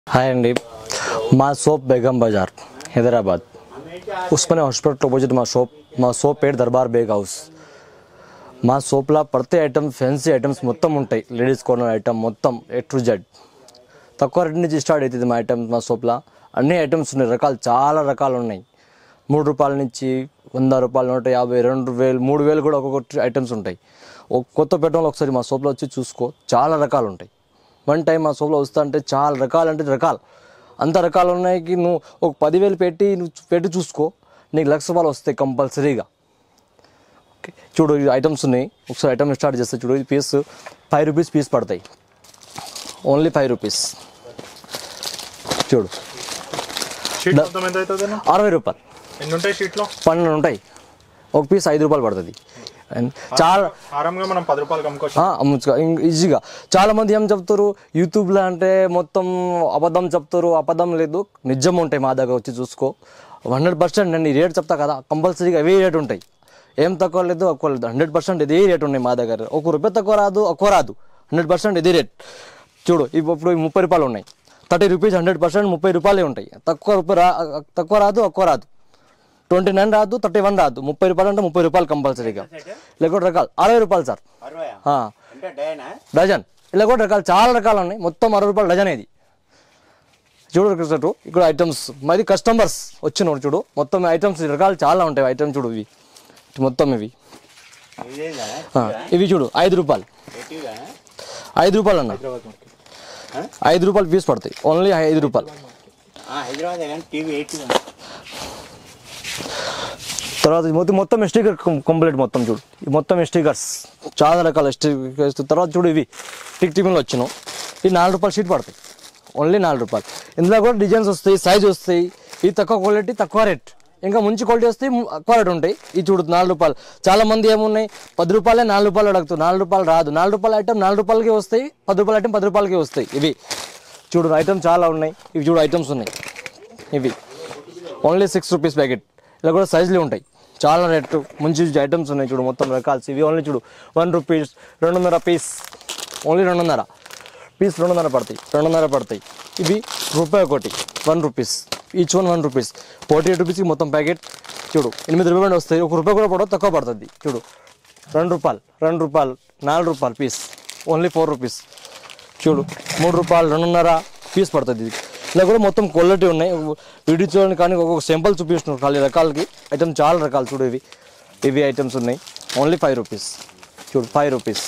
Hi అండి మా shop Begum Bazar Hyderabad Osmania hospital opposite మా షాప్ మా సోప్ పేరు దర్బార్ బేగ్ హౌస్ మా సోప్లో ప్రతి ఐటమ్ ఫ్యాన్సీ ఐటమ్స్ మొత్తం ఉంటాయి లేడీస్ కార్నర్ ఐటమ్ మొత్తం ఎ టు జెడ్ తక్కువ రేట్ నుంచి స్టార్ట్ అవుతుంది మా ఐటమ్స్ మా సోప్లో అన్ని ఐటమ్స్ ఉన్నాయి రకాలు చాలా రకాలు ఉన్నాయి మూడు రూపాయల నుంచి వంద రూపాయలు నూట యాభై రెండు వేలు మూడు వేలు కూడా ఒక్కొక్క ఐటమ్స్ ఉంటాయి ఒక కొత్త పెట్రోల్ ఒకసారి మా సోప్లో వచ్చి చూసుకో చాలా రకాలు ఉంటాయి వన్ టైం మా సోప్లో వస్తా అంటే చాలా రకాలు అంటే రకాలు అంత రకాలు ఉన్నాయి కి నువ్వు ఒక పదివేలు పెట్టి నువ్వు పెట్టి చూసుకో నీకు లక్ష రూపాయలు వస్తాయి కంపల్సరీగా ఓకే చూడు ఈ ఐటమ్స్ ఉన్నాయి ఒకసారి ఐటమ్ స్టార్ట్ చేస్తే చూడు ఈ పీస్ ఫైవ్ రూపీస్ పీస్ పడతాయి ఓన్లీ ఫైవ్ రూపీస్ చూడు షీట్ మొత్తం ఎంత అవుతుంది అన్న? అరవై రూపాయలు ఎన్ని ఉంటాయి షీట్లో పన్నెండు ఉంటాయి ఒక పీస్ ఐదు రూపాయలు పడుతుంది అండ్ చాలా ఆరంగా మనం పది రూపాయలు అమ్ముకోవచ్చు ఆ, అమ్ముచ్చుకో ఇంక ఈజీగా చాలా మంది ఏం చెప్తారు యూట్యూబ్లో అంటే మొత్తం అబద్ధం చెప్తారు అబద్ధం లేదు నిజం ఉంటాయి మా దగ్గర వచ్చి చూసుకో హండ్రెడ్ పర్సెంట్ నేను ఈ రేట్ చెప్తా కదా కంపల్సరీగా అవే రేట్ ఉంటాయి ఏం తక్కువ లేదు ఎక్కువ లేదు హండ్రెడ్ పర్సెంట్ ఇదే రేట్ ఉన్నాయి మా దగ్గర ఒక రూపాయి తక్కువ రాదు ఎక్కువ రాదు హండ్రెడ్ పర్సెంట్ ఇదే రేట్ చూడు ఇప్పు- ఇప్పుడు ఈ ముప్పై రూపాయలు ఉన్నాయి థర్టీ రూపీస్ హండ్రెడ్ పర్సెంట్ ముప్పై రూపాయలే ఉంటాయి తక్కువ రూపాయి రా తక్కువ రాదు ఎక్కువ రాదు ట్వంటీ నైన్ రాదు థర్టీ వన్ రాదు ముప్పై రూపాయలు అంటే ముప్పై రూపాయలు కంపల్సరీగా లేకపోతే రకాలు అరవై రూపాయలు సార్ అరవయా ఆ, అంటే డేనా డజన్ ఇలా కూడా రకాలు చాలా రకాలు ఉన్నాయి మొత్తం అరవై రూపాయలు డజన్ ఇది చూడు కృష్ణటు ఇక్కడ ఐటమ్స్ మరి కస్టమర్స్ వచ్చిన చూడు మొత్తం ఐటమ్స్ రకాలు చాలా ఉంటాయి ఐటమ్స్ చూడు ఇవి ఇటు మొత్తం ఇవి ఇదేగా ఆ, ఇవి చూడు ఐదు రూపాయలు ఎట్టిగా ఐదు రూపాయలు అన్న ఐదు రూపాయలు పీస్ పడతాయి ఓన్లీ ఐదు రూపాయలు హైదరాబాద్ కానీ టీవీ ఎయిటీగా తర్వాత ఇది మొత్తం మొత్తం స్టిక్కర్ కంప్లీట్ మొత్తం చూడు ఈ మొత్తం స్టిక్కర్స్ చాలా రకాల స్టిక్కర్స్ తర్వాత చూడు ఇవి టిక్ టిఫిన్లో వచ్చినాం ఈ నాలుగు రూపాయలు షీట్ పడతాయి ఓన్లీ నాలుగు రూపాయలు ఇందులో కూడా డిజైన్స్ వస్తాయి సైజ్ వస్తాయి ఇది తక్కువ క్వాలిటీ తక్కువ రేట్ ఇంకా మంచి క్వాలిటీ వస్తాయి ఎక్కువ రేట్ ఉంటాయి ఇది చూడు నాలుగు రూపాయలు చాలా మంది ఏమున్నాయి పది రూపాయలే నాలుగు రూపాయలు అడుగుతారు నాలుగు రూపాయలు రాదు నాలుగు రూపాయల ఐటమ్ నాలుగు రూపాయలకి వస్తాయి పది రూపాయల ఐటమ్ పది రూపాయలకి వస్తాయి ఇవి చూడు ఐటమ్ చాలా ఉన్నాయి ఇవి చూడు ఐటమ్స్ ఉన్నాయి ఇవి ఓన్లీ సిక్స్ రూపీస్ ప్యాకెట్ ఇలా కూడా సైజులు ఉంటాయి చాలా రేటు మంచి ఐటమ్స్ ఉన్నాయి చూడు మొత్తం రకాల్స్ ఇవి ఓన్లీ చూడు వన్ రూపీస్ రెండున్నర పీస్ ఓన్లీ రెండున్నర పీస్ రెండున్నర పడతాయి రెండున్నర పడతాయి ఇవి రూపాయి ఒకటి one rupees each one one rupees forty eight రూపీస్కి మొత్తం ప్యాకెట్ చూడు ఎనిమిది రూపాయలు వస్తాయి ఒక రూపాయి కూడా పడవ తక్కువ పడుతుంది చూడు రెండు రూపాయలు రెండు రూపాయలు నాలుగు రూపాయలు పీస్ ఓన్లీ ఫోర్ రూపీస్ చూడు మూడు రూపాయలు రెండున్నర పీస్ పడుతుంది ఇది ఇలా కూడా మొత్తం క్వాలిటీ ఉన్నాయి వీడియో చూడండి కానీ ఒక్కొక్క సింపుల్ చూపిస్తున్నారు ఖాళీ రకాలకి ఐటమ్ చాలా రకాలు చూడు ఇవి ఇవి ఐటమ్స్ ఉన్నాయి ఓన్లీ ఫైవ్ రూపీస్ చూడు ఫైవ్ రూపీస్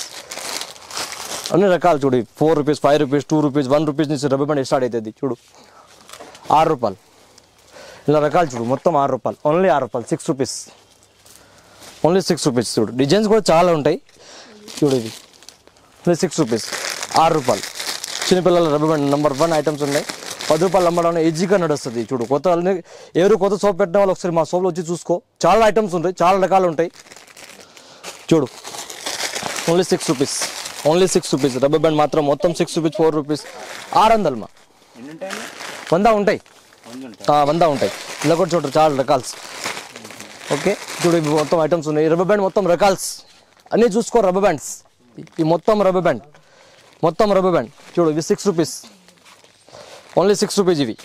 అన్ని రకాలు చూడు four rupees five rupees two rupees one rupees నుంచి రబ్బర్ బ్యాండ్ స్టార్ట్ అవుతుంది చూడు ఆరు రూపాయలు ఇలా రకాలు చూడు మొత్తం ఆరు రూపాయలు ఓన్లీ ఆరు రూపాయలు six rupees only six rupees చూడు డిజైన్స్ కూడా చాలా ఉంటాయి చూడు ఇవి ఓన్లీ సిక్స్ రూపీస్ ఆరు రూపాయలు చిన్నపిల్లల rubber band number one items ఉన్నాయి పది రూపాయలు అమ్మడం ఈజీగా నడుస్తుంది చూడు కొత్త వాళ్ళని ఎవరు కొత్త సోప్ పెట్టిన వాళ్ళు ఒకసారి మా సోప్లో వచ్చి చూసుకో చాలా ఐటమ్స్ ఉంటాయి చాలా రకాలు ఉంటాయి చూడు only six rupees only six rupees rubber band మాత్రం మొత్తం సిక్స్ రూపీస్ ఫోర్ రూపీస్ ఆరు వందలు మా ఎన్ని ఉంటాయి వంద ఉంటాయి వంద ఉంటాయి ఆ, వంద ఉంటాయి ఇలా కూడా చూడు చాలా రకాల్స్ ఓకే చూడు ఇవి మొత్తం ఐటమ్స్ ఉన్నాయి రబ్బర్ బ్యాండ్ మొత్తం రకాల్స్ అన్నీ చూసుకో రబ్బర్ బ్యాండ్స్ ఈ మొత్తం రబ్బర్ బ్యాండ్ మొత్తం రబ్బర్ బ్యాండ్ చూడు ఇవి six rupees only six rupees ఇవి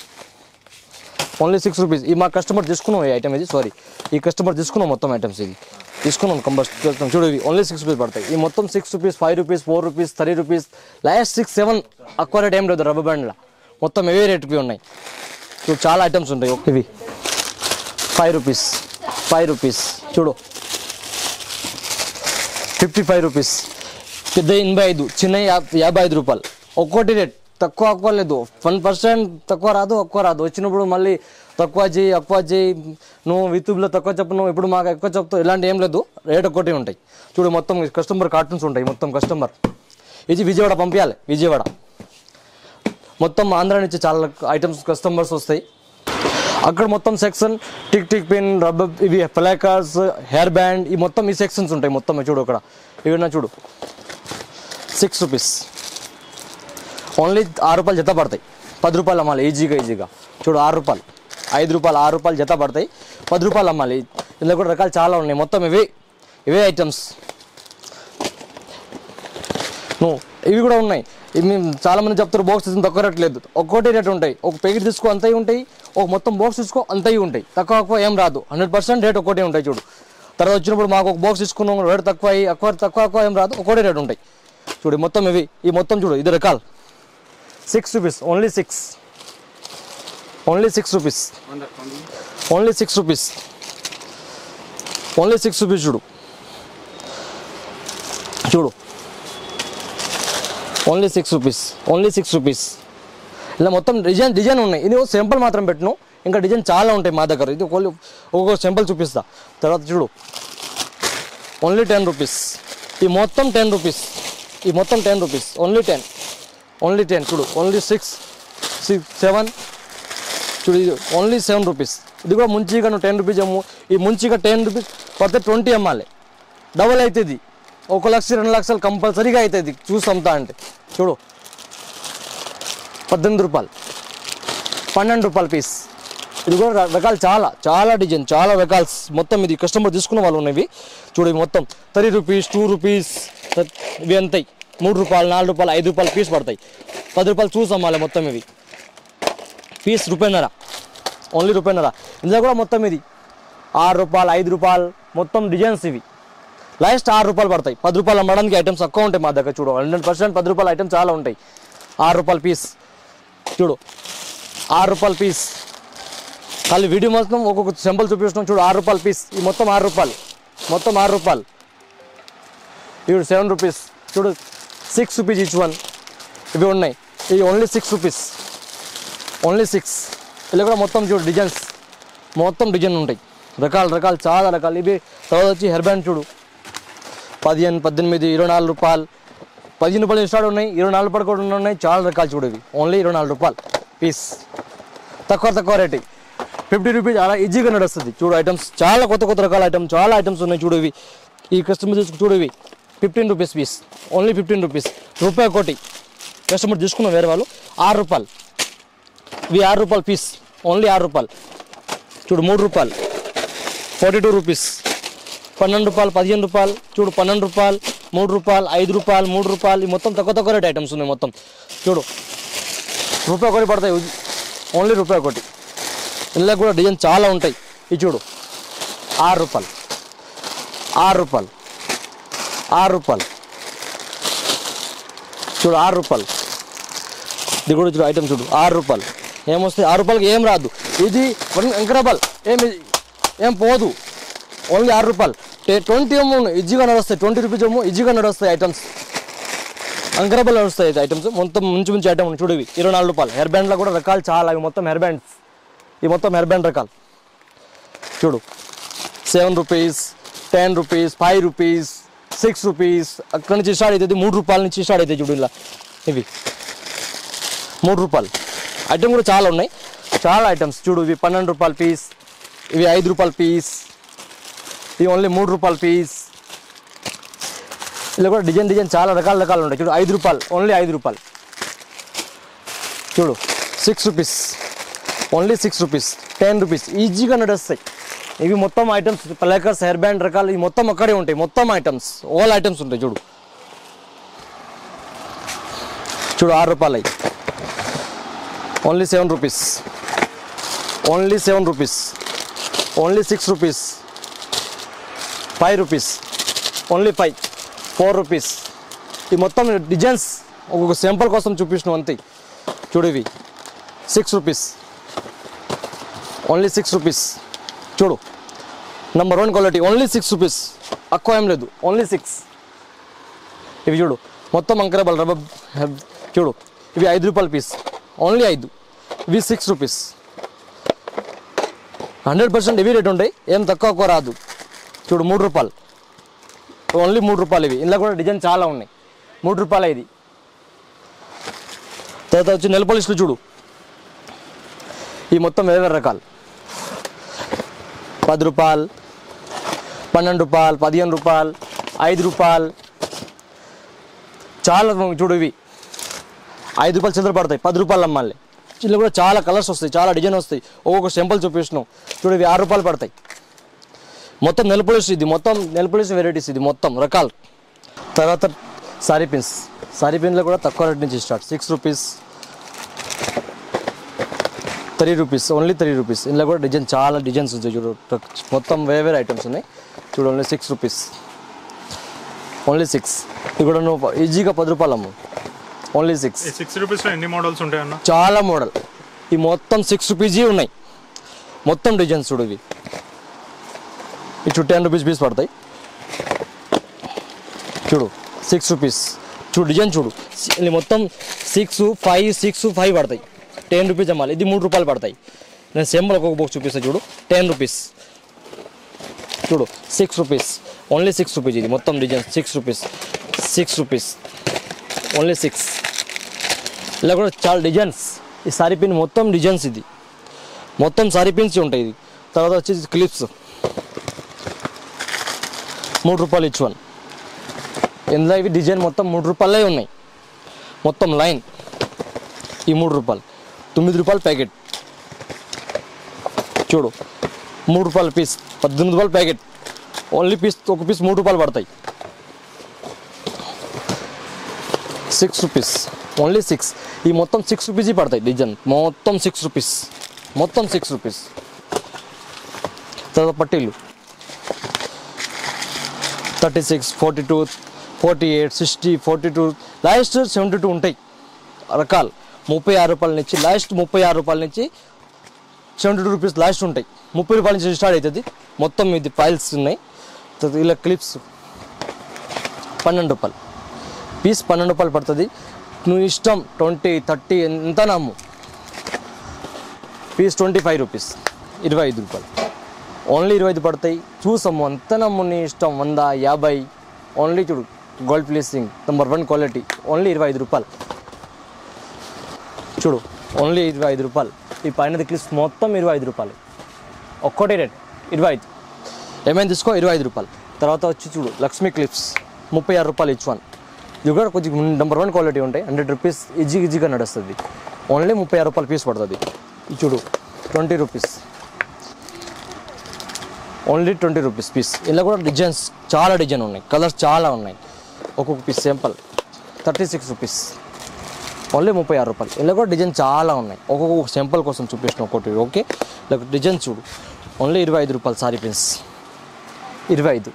ఓన్లీ సిక్స్ రూపీస్ ఈ మా కస్టమర్ తీసుకున్నాం ఈ ఐటమ్ ఇది సారీ ఈ కస్టమర్ తీసుకున్నాం మొత్తం ఐటమ్స్ ఇది తీసుకున్నాం కంపల్స్ చూడు ఇవి ఓన్లీ సిక్స్ రూపీస్ పడతాయి ఈ మొత్తం six rupees five rupees four rupees thirty rupees last six seven అక్వ రేట్ ఏం లేదు రబ్బర్ బ్యాండ్లో మొత్తం ఇవే రేట్కి ఉన్నాయి చూడు చాలా ఐటమ్స్ ఉంటాయి ఇవి ఫైవ్ రూపీస్ ఫైవ్ రూపీస్ చూడు ఫిఫ్టీ ఫైవ్ రూపీస్ పెద్ద ఎనభై ఐదు చిన్న యా- యాభై ఐదు రూపాయలు ఒక్కోటి రేట్ తక్కువ ఎక్కువ లేదు వన్ పర్సెంట్ తక్కువ రాదు ఎక్కువ రాదు వచ్చినప్పుడు మళ్ళీ తక్కువ చేయి ఎక్కువ చేయి నువ్వు యూట్యూబ్లో తక్కువ చెప్పు నువ్వు ఇప్పుడు మాకు ఎక్కువ చెప్తావు ఇలాంటి ఏం లేదు రేట్ ఒక్కటి ఉంటాయి చూడు మొత్తం కస్టమర్ కార్టూన్స్ ఉంటాయి మొత్తం కస్టమర్ ఇది విజయవాడ పంపించాలి విజయవాడ మొత్తం ఆంధ్ర నుంచి చాలా ఐటమ్స్ కస్టమర్స్ వస్తాయి అక్కడ మొత్తం section tick tick pin rubber ఇవి ఫ్లాకర్స్ హెయిర్ బ్యాండ్ ఈ మొత్తం ఈ సెక్షన్స్ ఉంటాయి మొత్తం చూడు అక్కడ ఇవి నా చూడు సిక్స్ రూపీస్ ఓన్లీ ఆరు రూపాయలు జత పడతాయి పది రూపాయలు అమ్మాలి ఈజీగా ఈజీగా చూడు ఆరు రూపాయలు ఐదు రూపాయలు ఆరు రూపాయలు జత పడతాయి పది రూపాయలు అమ్మాలి ఇందులో కూడా రకాలు చాలా ఉన్నాయి మొత్తం ఇవే ఇవే ఐటమ్స్ నువ్వు ఇవి కూడా ఉన్నాయి ఇవి మేము చాలా మంది చెప్తారు బాక్స్ తీసుకుని తక్కువ రేట్ లేదు ఒక్కోటి రేట్ ఉంటాయి ఒక ప్యాకెట్ తీసుకో అంతవి ఉంటాయి ఒక మొత్తం బాక్స్ తీసుకో అంతవి ఉంటాయి తక్కువ తక్కువ ఏం రాదు హండ్రెడ్ పర్సెంట్ రేట్ ఒక్కటే ఉంటాయి చూడు తర్వాత వచ్చినప్పుడు మాకు ఒక బాక్స్ తీసుకున్నాం రేట్ తక్కువ అయ్యి ఎక్కువ తక్కువ తక్కువ ఏం రాదు ఒకటే రేట్ ఉంటాయి చూడు ఈ మొత్తం ఇవి ఈ మొత్తం చూడు ఇది రకాలు six rupees only six only six rupees only six rupees only six rupees చూడు చూడు only six rupees only six rupees ఇలా మొత్తం డిజైన్ డిజైన్ ఉన్నాయి ఇది సింపుల్ మాత్రం పెట్టను ఇంకా డిజైన్ చాలా ఉంటాయి మా దగ్గర ఇది ఒకళ్ళు ఒక్కొక్క సింపుల్ చూపిస్తా తర్వాత చూడు ఓన్లీ టెన్ రూపీస్ ఈ మొత్తం టెన్ రూపీస్ ఈ మొత్తం ten rupees only ten only ten చూడు ఓన్లీ సిక్స్ సిక్స్ సెవెన్ చూడు ఇది ఓన్లీ సెవెన్ రూపీస్ ఇది కూడా ముంచిగా నువ్వు టెన్ రూపీస్ అమ్ము ఈ ముంచిగా టెన్ రూపీస్ పడితే ట్వంటీ అమ్మాలి డబల్ అవుతుంది ఒక లక్ష రెండు లక్షలు కంపల్సరీగా అవుతుంది చూసి అమ్ముతా అంటే చూడు పద్దెనిమిది రూపాయలు పన్నెండు రూపాయల పీస్ ఇది కూడా ర- రకాలు చాలా చాలా డిజైన్ చాలా రకాల్స్ మొత్తం ఇది కస్టమర్ తీసుకున్న వాళ్ళు ఉన్నవి చూడు ఇవి మొత్తం త్రీ రూపీస్ టూ రూపీస్ ఇవి అంతాయి మూడు రూపాయలు నాలుగు రూపాయలు ఐదు రూపాయలు పీస్ పడతాయి పది రూపాయలు చూసి అమ్మాలి మొత్తం ఇవి పీస్ రూపాయిన్నర ఓన్లీ రూపాయిన్నర ఇందులో కూడా మొత్తం ఇది ఆరు రూపాయలు ఐదు రూపాయలు మొత్తం డిజైన్స్ ఇవి లాస్ట్ ఆరు రూపాయలు పడతాయి పది రూపాయలు అమ్మడానికి ఐటమ్స్ తక్కువ ఉంటాయి మా దగ్గర చూడు హండ్రెడ్ పర్సెంట్ పది రూపాయల ఐటమ్స్ చాలా ఉంటాయి ఆరు రూపాయల పీస్ చూడు ఆరు రూపాయల పీస్ ఖాళీ వీడియో మొత్తం ఒక్కొక్క సింబల్ చూపిస్తున్నాం చూడు ఆరు రూపాయల పీస్ ఈ మొత్తం ఆరు రూపాయలు మొత్తం ఆరు రూపాయలు ఇవి సెవెన్ రూపీస్ చూడు సిక్స్ రూపీస్ ఈచ్ వన్ ఇవి ఉన్నాయి ఇవి only six rupees only six ఇలా కూడా మొత్తం చూడు డిజైన్స్ మొత్తం డిజైన్ ఉంటాయి రకాలు రకాలు చాలా రకాలు ఇవి తర్వాత వచ్చి హెయిర్ బ్యాండ్ చూడు పదిహేను పద్దెనిమిది ఇరవై నాలుగు రూపాయలు పదిహేను రూపాయలు స్టార్ట్ ఉన్నాయి ఇరవై నాలుగు రూపాయలు కూడా ఉన్నాయి చాలా రకాలు చూడు ఇవి ఓన్లీ ఇరవై నాలుగు రూపాయలు పీస్ తక్కువ తక్కువ రేట్ ఫిఫ్టీ రూపీస్ అలా ఈజీగా నడుస్తుంది చూడు ఐటమ్స్ చాలా కొత్త కొత్త రకాల ఐటమ్స్ చాలా ఐటమ్స్ ఉన్నాయి చూడు ఇవి ఈ కస్టమర్ తీసుకు చూడు ఇవి fifteen rupees piece only fifteen rupees రూపాయి కోటి కస్టమర్ తీసుకున్న వేరే వాళ్ళు ఆరు రూపాయలు ఇవి ఆరు రూపాయలు పీస్ ఓన్లీ ఆరు రూపాయలు చూడు మూడు రూపాయలు ఫార్టీ టూ రూపీస్ పన్నెండు రూపాయలు పదిహేను రూపాయలు చూడు పన్నెండు రూపాయలు మూడు రూపాయలు ఐదు రూపాయలు మూడు రూపాయలు ఈ మొత్తం తక్కువ తక్కువ రేట్ ఐటమ్స్ ఉన్నాయి మొత్తం చూడు రూపాయి ఒకటి పడతాయి ఓన్లీ రూపాయి ఒకటి ఇందులో కూడా డిజైన్ చాలా ఉంటాయి ఇది చూడు ఆరు రూపాయలు ఆరు రూపాయలు ఆరు రూపాయలు చూడు ఆరు రూపాయలు ఇది కూడా చూడు ఐటమ్ చూడు ఆరు రూపాయలు ఏమొస్తాయి ఆరు రూపాయలకి ఏం రాదు ఇది ఎంకరబల్ ఏం ఏం పోదు ఓన్లీ ఆరు రూపాయలు ట్వంటీ ఏమో ఈజీగా నడుస్తాయి ట్వంటీ రూపీస్ ఏమో ఈజీగా నడుస్తాయి ఐటమ్స్ అంకరబుల్ నడుస్తాయి ఐటమ్స్ మొత్తం ముంచి ముంచి ఐటమ్ చూడు ఇవి ఇరవై నాలుగు రూపాయలు హెయిర్ బ్యాండ్లో కూడా రకాలు చాలా ఇవి మొత్తం హెయిర్ బ్యాండ్స్ ఈ మొత్తం హెయిర్ బ్యాండ్ రకాలు చూడు seven rupees ten rupees five rupees six rupees అక్కడి నుంచి స్టార్ట్ అవుతుంది మూడు రూపాయల నుంచి స్టార్ట్ అవుతాయి చూడు ఇలా ఇవి మూడు రూపాయలు ఐటమ్ కూడా చాలా ఉన్నాయి చాలా ఐటమ్స్ చూడు ఇవి పన్నెండు రూపాయల పీస్ ఇవి ఐదు రూపాయల పీస్ ఇవి ఓన్లీ మూడు రూపాయల పీస్ ఇలా కూడా డిజైన్ డిజైన్ చాలా రకాల రకాలు ఉంటాయి చూడు ఐదు రూపాయలు ఓన్లీ ఐదు రూపాయలు చూడు six rupees only six rupees ten rupees ఈజీగా నడుస్తాయి ఇవి మొత్తం ఐటమ్స్ ప్లేకర్స్ హెయిర్ బ్యాండ్ రకాలు ఇవి మొత్తం అక్కడే ఉంటాయి మొత్తం ఐటమ్స్ ఆల్ ఐటమ్స్ ఉంటాయి చూడు చూడు ఆరు రూపాయలు అవి only seven rupees only seven rupees only six rupees five rupees only five four rupees ఈ మొత్తం డిజైన్స్ ఒక్కొక్క సింపుల్ కోసం చూపించిన అంతే చూడు ఇవి six rupees only six rupees చూడు number one quality only six rupees తక్కువ ఏం లేదు ఓన్లీ సిక్స్ ఇవి చూడు మొత్తం అంకరబల్ రబ్బర్ చూడు ఇవి ఐదు రూపాయల పీస్ ఓన్లీ ఐదు ఇవి సిక్స్ రూపీస్ హండ్రెడ్ పర్సెంట్ ఇవి రేట్ ఉంటాయి ఏం తక్కువ ఎక్కువ రాదు చూడు మూడు రూపాయలు ఓన్లీ మూడు రూపాయలు ఇవి ఇందులో కూడా డిజైన్ చాలా ఉన్నాయి మూడు రూపాయలు ఇది తర్వాత వచ్చి నెల పోలీసులు చూడు ఈ మొత్తం వేరే వేరే రకాలు పది రూపాయలు పన్నెండు రూపాయలు పదిహేను రూపాయలు ఐదు రూపాయలు చాలా చూడు ఇవి ఐదు రూపాయలు చిల్లర పడతాయి పది రూపాయలు అమ్మాలి ఇందులో కూడా చాలా కలర్స్ వస్తాయి చాలా డిజైన్ వస్తాయి ఒక్కొక్క సింపుల్ చూపిస్తున్నాం చూడు ఇవి ఆరు రూపాయలు పడతాయి మొత్తం నెల పోలీస్ ఇది మొత్తం నెల పోలీస్ వెరైటీస్ ఇది మొత్తం రకాలు తర్వాత సారీ పిన్స్ సారీ పిన్లో కూడా తక్కువ రేట్ నుంచి start six rupees three rupees only three rupees ఇందులో కూడా డిజైన్ చాలా డిజైన్స్ ఉంటాయి చూడు మొత్తం వేరే వేరే ఐటమ్స్ ఉన్నాయి చూడు only six rupees only six ఇది కూడా నువ్వు ఈజీగా పది రూపాయలు అమ్ము ఓన్లీ సిక్స్ ఈ సిక్స్ రూపీస్లో ఎన్ని మోడల్స్ ఉంటాయన్న చాలా మోడల్ ఈ మొత్తం సిక్స్ రూపీస్ ఉన్నాయి మొత్తం డిజైన్స్ చూడు ఇవి ఇటు టెన్ రూపీస్ పీస్ పడతాయి చూడు సిక్స్ రూపీస్ చూడు డిజైన్ చూడు ఇది మొత్తం సిక్స్ ఫైవ్ సిక్స్ ఫైవ్ పడతాయి టెన్ రూపీస్ అమ్మాలి ఇది మూడు రూపాయలు పడతాయి నేను సింబల్ ఒక్కొక్క బాక్స్ చూపిస్తాను చూడు టెన్ రూపీస్ చూడు six rupees only six rupees ఇది మొత్తం design six rupees six rupees only six ఇలా కూడా చాలా డిజైన్స్ ఈ సారీ పిన్ మొత్తం డిజైన్స్ ఇది మొత్తం సారీ పిన్స్ ఉంటాయి ఇది తర్వాత వచ్చేసి క్లిప్స్ మూడు రూపాయలు ఇచ్చి వన్ ఇందులో ఇవి డిజైన్ మొత్తం మూడు రూపాయలే ఉన్నాయి మొత్తం లైన్ ఈ మూడు రూపాయలు తొమ్మిది రూపాయలు ప్యాకెట్ చూడు మూడు రూపాయల పీస్ పద్దెనిమిది రూపాయల ప్యాకెట్ ఓన్లీ పీస్ ఒక పీస్ మూడు రూపాయలు పడతాయి సిక్స్ రూపీస్ ఓన్లీ సిక్స్ ఈ మొత్తం సిక్స్ రూపీస్ పడతాయి డిజైన్ మొత్తం సిక్స్ రూపీస్ మొత్తం సిక్స్ రూపీస్ తర్వాత పట్టీలు thirty six forty two forty eight sixty forty two last seventy two ఉంటాయి రకాలు ముప్పై ఆరు రూపాయల నుంచి లాస్ట్ ముప్పై ఆరు రూపాయల నుంచి సెవెంటీ టూ రూపీస్ లాస్ట్ ఉంటాయి ముప్పై రూపాయల నుంచి స్టార్ట్ అవుతుంది మొత్తం ఇది ఫైల్స్ ఉన్నాయి తర్వాత ఇలా క్లిప్స్ పన్నెండు రూపాయలు పీస్ పన్నెండు రూపాయలు పడుతుంది నువ్వు ఇష్టం ట్వంటీ థర్టీ ఎంత నమ్ము పీస్ ట్వంటీ ఫైవ్ రూపీస్ ఇరవై ఐదు రూపాయలు ఓన్లీ ఇరవై ఐదు పడతాయి చూసమ్ము అంత నమ్ము నీ ఇష్టం వంద యాభై ఓన్లీ చూడు gold plating number one quality only ఇరవై ఐదు రూపాయలు చూడు ఓన్లీ ఇరవై ఐదు రూపాయలు ఈ పైన క్లిప్స్ మొత్తం ఇరవై ఐదు రూపాయలు ఒక్కటే రేట్ ఇరవై ఐదు ఏమైనా తీసుకో ఇరవై ఐదు రూపాయలు తర్వాత వచ్చి చూడు లక్ష్మీ క్లిప్స్ ముప్పై ఆరు రూపాయలు ఇచ్చి వన్ ఇవి కూడా కొంచెం నెంబర్ వన్ క్వాలిటీ ఉంటాయి హండ్రెడ్ రూపీస్ ఈజీ ఈజీగా నడుస్తుంది ఓన్లీ ముప్పై ఆరు రూపాయలు పీస్ పడుతుంది ఇది చూడు twenty rupees only twenty rupees piece ఇలా కూడా డిజైన్స్ చాలా డిజైన్ ఉన్నాయి కలర్స్ చాలా ఉన్నాయి ఒక్కొక్క piece simple thirty six rupees only ముప్పై ఆరు రూపాయలు ఇలా కూడా డిజైన్ చాలా ఉన్నాయి ఒక్కొక్క సింపుల్ కోసం చూపించిన ఒకటి ఓకే ఇలా డిజైన్ చూడు ఓన్లీ ఇరవై ఐదు రూపాయలు సారీ పిన్స్ ఇరవై ఐదు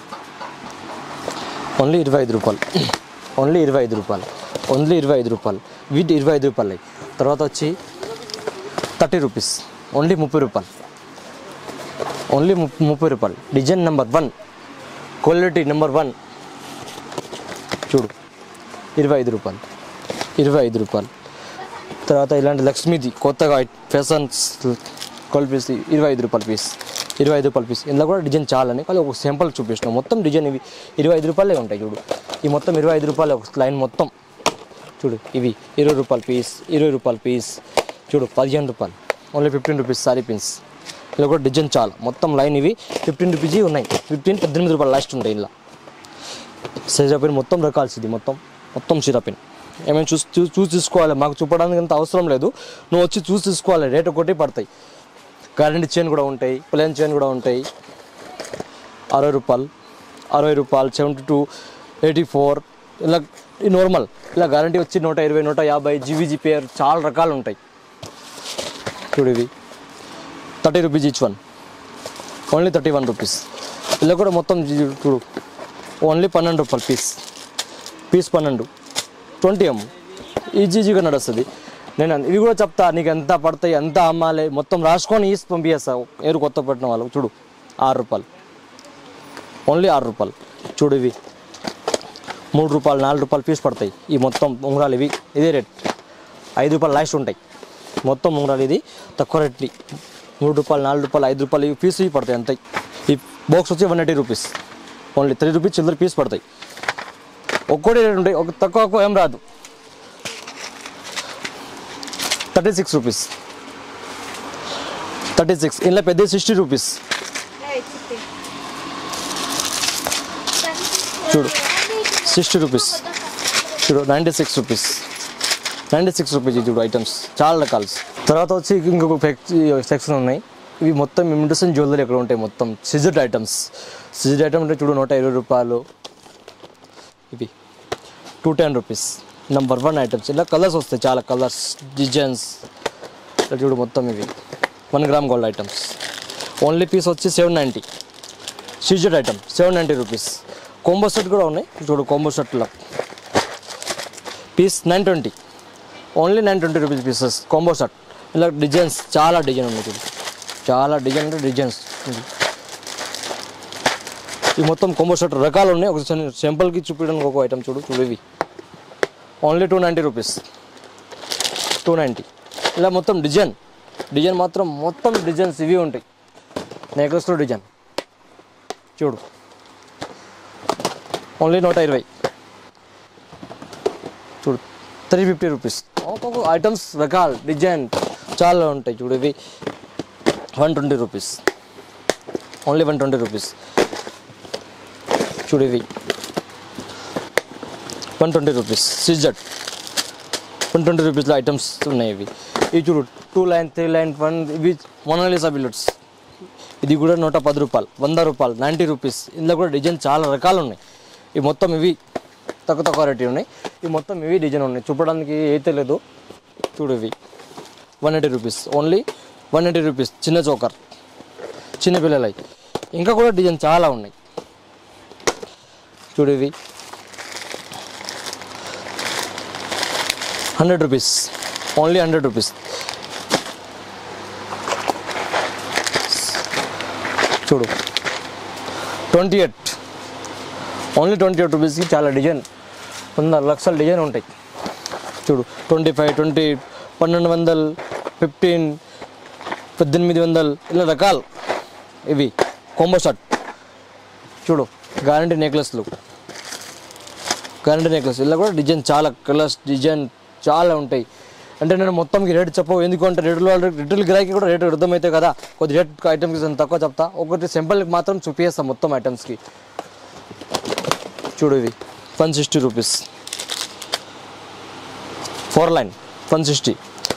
ఓన్లీ ఇరవై ఐదు రూపాయలు ఓన్లీ ఇరవై ఐదు రూపాయలు ఓన్లీ ఇరవై ఐదు రూపాయలు వీటి ఇరవై ఐదు రూపాయలు తర్వాత వచ్చి థర్టీ రూపీస్ ఓన్లీ ముప్పై రూపాయలు ఓన్లీ ము ముప్పై రూపాయలు design number one quality number one చూడు ఇరవై ఐదు రూపాయలు ఇరవై ఐదు రూపాయలు తర్వాత ఇలాంటి లక్ష్మీది కొత్తగా ఫ్యాషన్స్ క్వాలిటీ పీస్ ఇరవై ఐదు రూపాయల పీస్ ఇరవై ఐదు రూపాయల పీస్ ఇందులో కూడా డిజైన్ చాలని కానీ ఒక సింపుల్ చూపిస్తున్నాం మొత్తం డిజైన్ ఇవి ఇరవై ఐదు రూపాయలే ఉంటాయి చూడు ఈ మొత్తం ఇరవై ఐదు రూపాయలు ఒక లైన్ మొత్తం చూడు ఇవి ఇరవై రూపాయల పీస్ ఇరవై రూపాయల పీస్ చూడు పదిహేను రూపాయలు only fifteen rupees sari pins ఇలా కూడా డిజైన్ చాలా మొత్తం లైన్ ఇవి ఫిఫ్టీన్ రూపీస్ ఉన్నాయి ఫిఫ్టీన్ పద్దెనిమిది రూపాయలు లాస్ట్ ఉంటాయి ఇలా సిరాపిన్ మొత్తం రకాల్సింది మొత్తం మొత్తం సిరాపిన్ ఏమైనా చూసి చూ చూసి తీసుకోవాలి మాకు చూపడానికి అంత అవసరం లేదు నువ్వు వచ్చి చూసి తీసుకోవాలి రేట్ ఒకటి పడతాయి గ్యారంటీ చైన్ కూడా ఉంటాయి ప్లేన్ చైన్ కూడా ఉంటాయి అరవై రూపాయలు అరవై రూపాయలు సెవెంటీ టూ ఎయిటీ ఫోర్ ఇలా ఈ నార్మల్ ఇలా గ్యారంటీ వచ్చి నూట ఇరవై నూట యాభై జీవీజీ పేర్ చాలా రకాలు ఉంటాయి చూడు ఇవి thirty rupees each one only thirty one rupees ఇలా కూడా మొత్తం జీ- చూడు ఓన్లీ పన్నెండు రూపాయలు పీస్ పీస్ పన్నెండు ట్వంటీ ఎమ్ ఈజీ ఈజీగా నడుస్తుంది నేను అన్- ఇవి కూడా చెప్తా నీకు ఎంత పడతాయి ఎంత అమ్మాలి మొత్తం రాసుకొని ఈసి పంపిస్తా ఎవరు కొత్త పెట్టిన వాళ్ళు చూడు ఆరు రూపాయలు ఓన్లీ ఆరు రూపాయలు చూడు ఇవి మూడు రూపాయలు నాలుగు రూపాయలు పీస్ పడతాయి ఈ మొత్తం ఉంగరాలు ఇవి ఇదే రేట్ ఐదు రూపాయలు లాస్ట్ ఉంటాయి మొత్తం ఉంగరాలు ఇది తక్కువ రేట్ మూడు రూపాయలు నాలుగు రూపాయలు ఐదు రూపాయలు ఇవి పీస్ ఇవి పడతాయి అంతే ఈ బాక్స్ వచ్చి one eighty rupees only three rupees చిల్లర పీస్ పడతాయి ఒక్కోటి రేట్ ఉంటాయి ఒక తక్కువ ఎక్కువ ఏం రాదు thirty six rupees thirty six ఇంట్లో పెద్ద సిక్స్టీ రూపీస్ చూడు సిక్స్టీ రూపీస్ చూడు ninety six rupees ninety six rupees చూడు ఐటమ్స్ చాలా రకాలు తర్వాత వచ్చి ఇంకొక సెక్షన్ ఉన్నాయి ఇవి మొత్తం ఇమిటేషన్ జ్యువెలరీ ఎక్కడ ఉంటాయి మొత్తం సిజర్డ్ ఐటమ్స్ సిజర్డ్ ఐటమ్ అంటే చూడు నూట ఇరవై రూపాయలు ఇవి two ten rupees number one items ఇలా కలర్స్ వస్తాయి చాలా కలర్స్ డిజైన్స్ ఇలా చూడు మొత్తం ఇవి one gram gold items only piece వచ్చి seven ninety CZ item seven ninety rupees combo set కూడా ఉన్నాయి చూడు కోంబో సెట్లో piece nine twenty only nine twenty rupees pieces combo set ఇలా డిజైన్స్ చాలా డిజైన్ ఉన్నాయి చూడు చాలా డిజైన్ అంటే డిజైన్స్ ఈ మొత్తం కాంబో సెట్ రకాలు ఉన్నాయి ఒక సింపుల్కి చూపించడానికి ఒక ఐటమ్ చూడు చూడు ఇవి only two ninety rupees two ninety ఇలా మొత్తం డిజైన్ డిజైన్ మాత్రం మొత్తం డిజైన్స్ ఇవి ఉంటాయి నెక్లెస్లో డిజైన్ చూడు ఓన్లీ నూట ఇరవై చూడు త్రీ ఫిఫ్టీ రూపీస్ ఒక్కొక్క ఐటమ్స్ రకాలు డిజైన్ చాలా ఉంటాయి చూడు ఇవి one twenty rupees only one twenty rupees చూడు ఇవి one twenty rupees CZ one twenty రూపీస్లో ఐటమ్స్ ఉన్నాయి ఇవి ఇవి చూడు two line three line one ఇవి మొనాలిసా బిల్లెట్స్ ఇది కూడా నూట పది రూపాయలు వంద రూపాయలు నైంటీ రూపీస్ ఇందులో కూడా డిజైన్ చాలా రకాలు ఉన్నాయి ఇవి మొత్తం ఇవి తక్కువ తక్కువ రేట్ ఉన్నాయి ఇవి మొత్తం ఇవి డిజైన్ ఉన్నాయి చూపడానికి అయితే లేదు చూడు ఇవి one eighty rupees only one eighty rupees చిన్న చోకర్ చిన్న పిల్లలవి ఇంకా కూడా డిజైన్ చాలా ఉన్నాయి చూడు ఇవి hundred rupees only hundred rupees చూడు twenty eight only twenty eight రూపీస్కి చాలా డిజైన్ వంద లక్షల డిజైన్ ఉంటాయి చూడు ట్వంటీ ఫైవ్ ట్వంటీ పన్నెండు వందలు ఫిఫ్టీన్ పద్దెనిమిది వందలు ఇలా రకాలు ఇవి కొంబో షర్ట్ చూడు గ్యారంటీ నెక్లెస్లు గ్యారంటీ నెక్లెస్ ఇలా కూడా డిజైన్ చాలా కలర్స్ డిజైన్ చాలా ఉంటాయి అంటే నేను మొత్తంకి రేట్ చెప్పవు ఎందుకంటే రేట్లు రిటైల్ గిరాకీ కూడా రేటు అర్థమైతే కదా కొద్ది రేట్ ఐటమ్కి నేను తక్కువ చెప్తా ఒకటి సింపుల్కి మాత్రం చూపిస్తాం మొత్తం ఐటమ్స్కి చూడు ఇవి one sixty rupees four line one sixty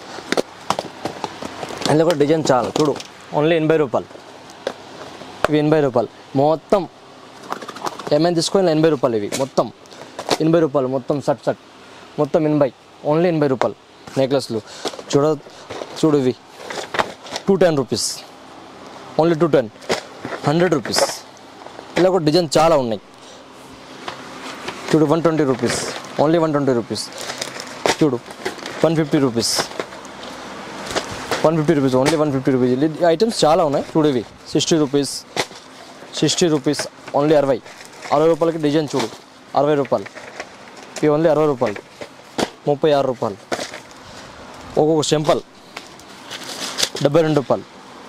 అందులో కూడా డిజైన్ చాలా చూడు ఓన్లీ ఎనభై రూపాయలు ఇవి ఎనభై రూపాయలు మొత్తం ఏమైనా తీసుకొని ఎనభై రూపాయలు ఇవి మొత్తం ఎనభై రూపాయలు మొత్తం షర్ట్ షర్ట్ మొత్తం ఎనభై ఓన్లీ ఎనభై రూపాయలు నెక్లెస్లు చూడ చూడు ఇవి two ten rupees only two ten hundred rupees ఇలా కూడా డిజైన్ చాలా ఉన్నాయి చూడు one twenty rupees only one twenty rupees చూడు one fifty rupees one fifty rupees only one fifty rupees items చాలా ఉన్నాయి చూడు ఇవి sixty rupees sixty rupees only అరవై అరవై రూపాయలకి డిజైన్ చూడు అరవై రూపాయలు ఇవి ఓన్లీ అరవై రూపాయలు ముప్పై ఆరు రూపాయలు ఒక్కొక్క సింపల్ డెబ్బై రెండు రూపాయలు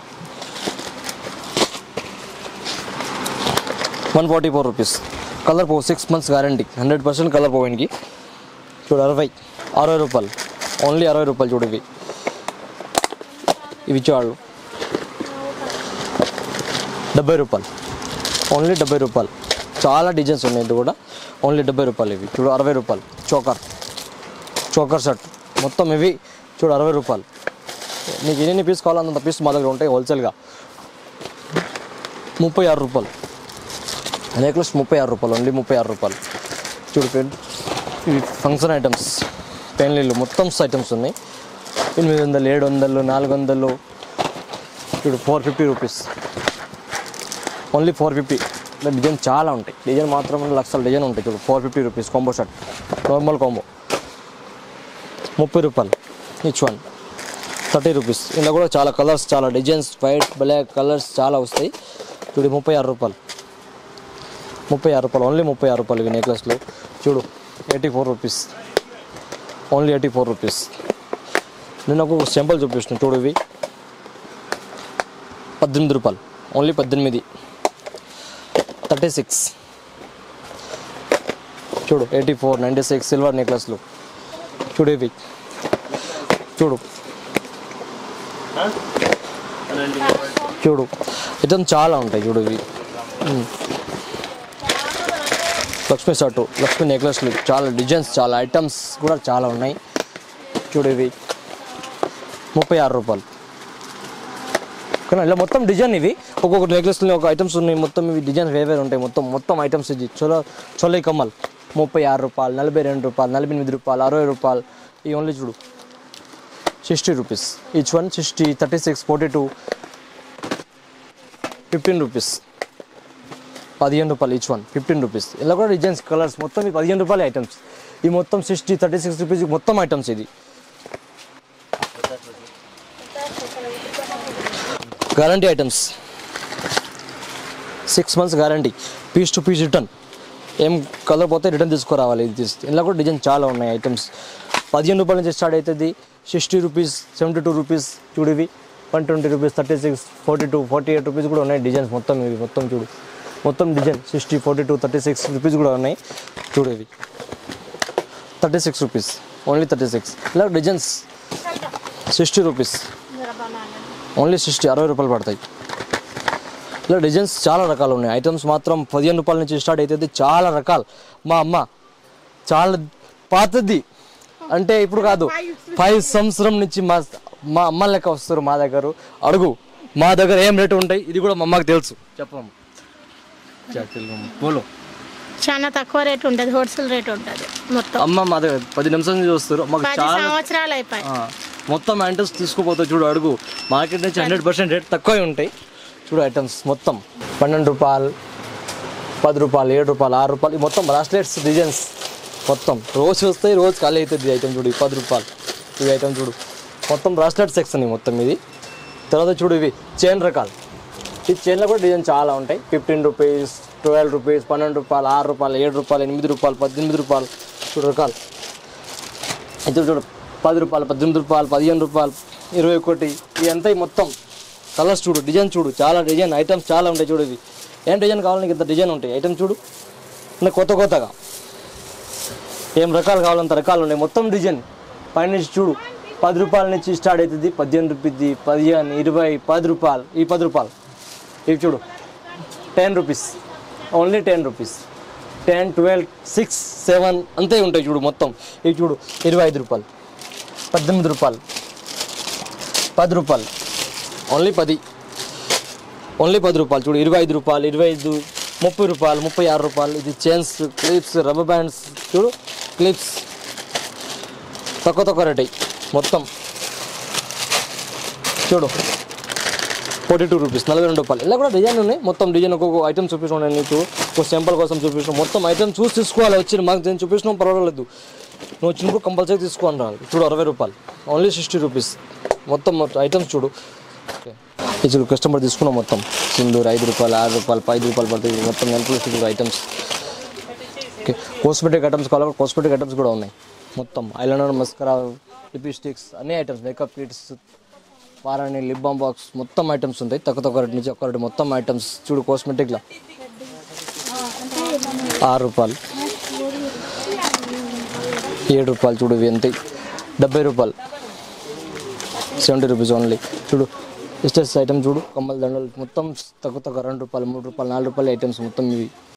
one forty four rupees colour పో six months guarantee hundred percent colour పోయినకి చూడు అరవై అరవై రూపాయలు ఓన్లీ అరవై రూపాయలు చూడు ఇవి ఇవి ఇచ్చేవాళ్ళు డెబ్బై రూపాయలు ఓన్లీ డెబ్బై రూపాయలు చాలా డిజైన్స్ ఉన్నాయి ఇది కూడా ఓన్లీ డెబ్బై రూపాయలు ఇవి చూడు అరవై రూపాయలు చోకర్ చోకర్ షర్ట్ మొత్తం ఇవి చూడు అరవై రూపాయలు నీకు ఎన్ని పీస్ కావాలో అంత పీస్ మా దగ్గర ఉంటాయి హోల్సేల్గా ముప్పై ఆరు రూపాయలు నెక్లెస్ ముప్పై ఆరు రూపాయలు ఓన్లీ ముప్పై ఆరు రూపాయలు చూడు ఫ్రెండ్ ఇవి ఫంక్షన్ ఐటమ్స్ పెన్లీలు మొత్తం ఐటమ్స్ ఉన్నాయి ఎనిమిది వందలు ఏడు వందలు నాలుగు వందలు చూడు four fifty rupees only four fifty design చాలా ఉంటాయి డిజైన్ మాత్రం లక్షల డిజైన్ ఉంటాయి చూడు four fifty rupees combo shirt normal combo ముప్పై రూపాయలు ఈచ్ వన్ థర్టీ రూపీస్ ఇందులో కూడా చాలా కలర్స్ చాలా డిజైన్స్ వైట్ బ్లాక్ కలర్స్ చాలా వస్తాయి చూడు ముప్పై ఆరు రూపాయలు ముప్పై ఆరు రూపాయలు ఓన్లీ ముప్పై ఆరు రూపాయలు ఇవి నెక్లెస్లు చూడు eighty four rupees only eighty four rupees నేను ఒక సింపుల్ చూపిస్తున్నాను చూడు ఇవి పద్దెనిమిది రూపాయలు ఓన్లీ పద్దెనిమిది థర్టీ సిక్స్ చూడు eighty four ninety six silver నెక్లెస్లు చూడు ఇవి చూడు చూడు ఇతం చాలా ఉంటాయి చూడు ఇవి ఉమ్. లక్ష్మీ షర్టు లక్ష్మీ నెక్లెస్లు చాలా డిజైన్స్ చాలా ఐటమ్స్ కూడా చాలా ఉన్నాయి చూడు ఇవి ముప్పై ఆరు రూపాయలు కానీ ఇలా మొత్తం డిజైన్ ఇవి ఒక్కొక్క నెక్లెస్లో ఒక ఐటమ్స్ ఉన్నాయి మొత్తం ఇవి డిజైన్ వేరే వేరే ఉంటాయి మొత్తం మొత్తం ఐటమ్స్ ఇది చొల చొల్లై కమ్మల్ ముప్పై ఆరు రూపాయలు నలభై రెండు రూపాయలు నలభై ఎనిమిది రూపాయలు అరవై రూపాయలు ఈ ఓన్లీ చూడు sixty rupees each one sixty thirty six forty two fifteen rupees పదిహేను రూపాయలు ఈచ్ వన్ ఫిఫ్టీన్ రూపీస్ ఇలా కూడా డిజైన్స్ కలర్స్ మొత్తం ఈ పదిహేను రూపాయల ఐటమ్స్ ఈ మొత్తం సిక్స్టీ థర్టీ సిక్స్ రూపీస్ మొత్తం ఐటమ్స్ ఇది guarantee items six months guarantee piece to piece return ఏం కలర్ పోతే రిటర్న్ తీసుకురావాలి ఇది తీస్తే ఇలా కూడా డిజైన్ చాలా ఉన్నాయి ఐటమ్స్ పదిహేను రూపాయల నుంచి స్టార్ట్ అవుతుంది sixty rupees seventy two rupees చూడు ఇవి one twenty rupees thirty six forty two forty eight rupees కూడా ఉన్నాయి డిజైన్స్ మొత్తం ఇవి మొత్తం చూడు మొత్తం design sixty forty two thirty six rupees కూడా ఉన్నాయి చూడు ఇవి thirty six rupees only thirty six ఇలా designs sixty rupees only sixty అరవై రూపాయలు పడతాయి ఇలా డిజైన్స్ చాలా రకాలు ఉన్నాయి ఐటమ్స్ మాత్రం పదిహేను రూపాయల నుంచి స్టార్ట్ అవుతుంది చాలా రకాలు మా అమ్మ చాలా పాతది అంటే ఇప్పుడు కాదు ఫైవ్ సంవత్సరం నుంచి మా మా అమ్మ లెక్క వస్తారు మా దగ్గర అడుగు మా దగ్గర ఏం రేటు ఉంటాయి ఇది కూడా మా అమ్మకి తెలుసు చెప్పమ్మ పోలో చాలా తక్కువ రేట్ ఉంటుంది హోల్సేల్ రేట్ ఉంటుంది మొత్తం అమ్మ మా దగ్గర పది నిమిషాల నుంచి వస్తారు మాకు పది చాలా సంవత్సరాలు అయిపోయి ఆ, మొత్తం ఐటమ్స్ తీసుకుపోతావు చూడు అడుగు మార్కెట్ నుంచి హండ్రెడ్ పర్సెంట్ రేట్ తక్కువే ఉంటాయి చూడు ఐటమ్స్ మొత్తం పన్నెండు రూపాయలు పది రూపాయలు ఏడు రూపాయలు ఆరు రూపాయలు ఈ మొత్తం బ్రాస్లెట్స్ డిజైన్స్ మొత్తం రోజు వస్తాయి రోజు ఖాళీ అవుతుంది ఈ ఐటమ్ చూడు ఈ పది రూపాయలు ఈ ఐటమ్ చూడు మొత్తం బ్రాస్లెట్ సెక్షన్ మొత్తం ఇది తర్వాత చూడు ఇవి చైన్ రకాలు ఈ చైన్లో కూడా డిజైన్ చాలా ఉంటాయి ఫిఫ్టీన్ రూపీస్ ట్వెల్వ్ రూపీస్ పన్నెండు రూపాయలు ఆరు రూపాయలు ఏడు రూపాయలు ఎనిమిది రూపాయలు పద్దెనిమిది రూపాయలు చూడు రకాలు అయితే చూడు పది రూపాయలు పద్దెనిమిది రూపాయలు పదిహేను రూపాయలు ఇరవై ఒకటి ఇవి అంతా ఈ మొత్తం కలర్స్ చూడు డిజైన్ చూడు చాలా డిజైన్ ఐటమ్స్ చాలా ఉంటాయి చూడు ఇవి ఏం డిజైన్ కావాలి నీకు ఇంత డిజైన్ ఉంటాయి ఐటమ్ చూడు ఇంకా కొత్త కొత్తగా ఏం రకాలు కావాలంత రకాలు ఉన్నాయి మొత్తం డిజైన్ పైనుంచి చూడు పది రూపాయల నుంచి స్టార్ట్ అవుతుంది పద్దెనిమిది రూపీది పదిహేను ఇరవై పది రూపాయలు ఈ పది రూపాయలు ఇవి చూడు ten rupees only ten rupees ten twelve six seven అంతే ఉంటాయి చూడు మొత్తం ఇవి చూడు ఇరవై ఐదు రూపాయలు పద్దెనిమిది రూపాయలు పది రూపాయలు ఓన్లీ పది ఓన్లీ పది రూపాయలు చూడు ఇరవై ఐదు రూపాయలు ఇరవై ఐదు ముప్పై రూపాయలు ముప్పై ఆరు రూపాయలు ఇది చైన్స్ క్లిప్స్ రబ్బర్ బ్యాండ్స్ చూడు క్లిప్స్ తక్కువ తక్కువ రేట్ అయ్యి మొత్తం చూడు ఫార్టీ టూ రూపీస్ నలభై రెండు రూపాయలు ఇలా కూడా డిజైన్ ఉన్నాయి మొత్తం డిజైన్ ఒక్కొక్క ఐటమ్ చూపిస్తున్నాను నీకు ఒక సింపుల్ కోసం చూపిస్తున్నాం మొత్తం ఐటమ్ చూసి తీసుకోవాలి వచ్చి మాకు నేను చూపించినాం పర్వాలేదు నువ్వు వచ్చినప్పుడు కంపల్సరీ తీసుకోవాలి రావాలి చూడు అరవై రూపాయలు ఓన్లీ సిక్స్టీ రూపీస్ మొత్తం మొత్తం ఐటమ్స్ చూడు ఓకే ఇది చూడు కస్టమర్ తీసుకున్నాం మొత్తం సింధూర్ ఐదు రూపాయలు ఆరు రూపాయలు ఐదు రూపాయలు పడుతుంది మొత్తం ఎంత చూడు ఐటమ్స్ ఓకే కాస్మెటిక్ ఐటమ్స్ కావాలి కాస్మెటిక్ ఐటమ్స్ కూడా ఉన్నాయి మొత్తం ఐలైనర్ మస్కరా లిప్స్టిక్స్ అన్ని ఐటమ్స్ మేకప్ కిట్స్ పారాణి లిప్ బామ్ బాక్స్ మొత్తం ఐటమ్స్ ఉంటాయి తక్కువ తక్కువ రేట్ నుంచి ఒక్క రేటు మొత్తం ఐటమ్స్ చూడు కాస్మెటిక్లా ఆరు రూపాయలు ఏడు రూపాయలు చూడు ఇవి ఎంత డెబ్బై రూపాయలు సెవెంటీ రూపీస్ ఓన్లీ చూడు ఇస్టెస్ ఐటమ్ చూడు కమ్మల దండలు మొత్తం తక్కువ తక్కువ రెండు రూపాయలు మూడు రూపాయలు నాలుగు రూపాయలు ఐటమ్స్ మొత్తం ఇవి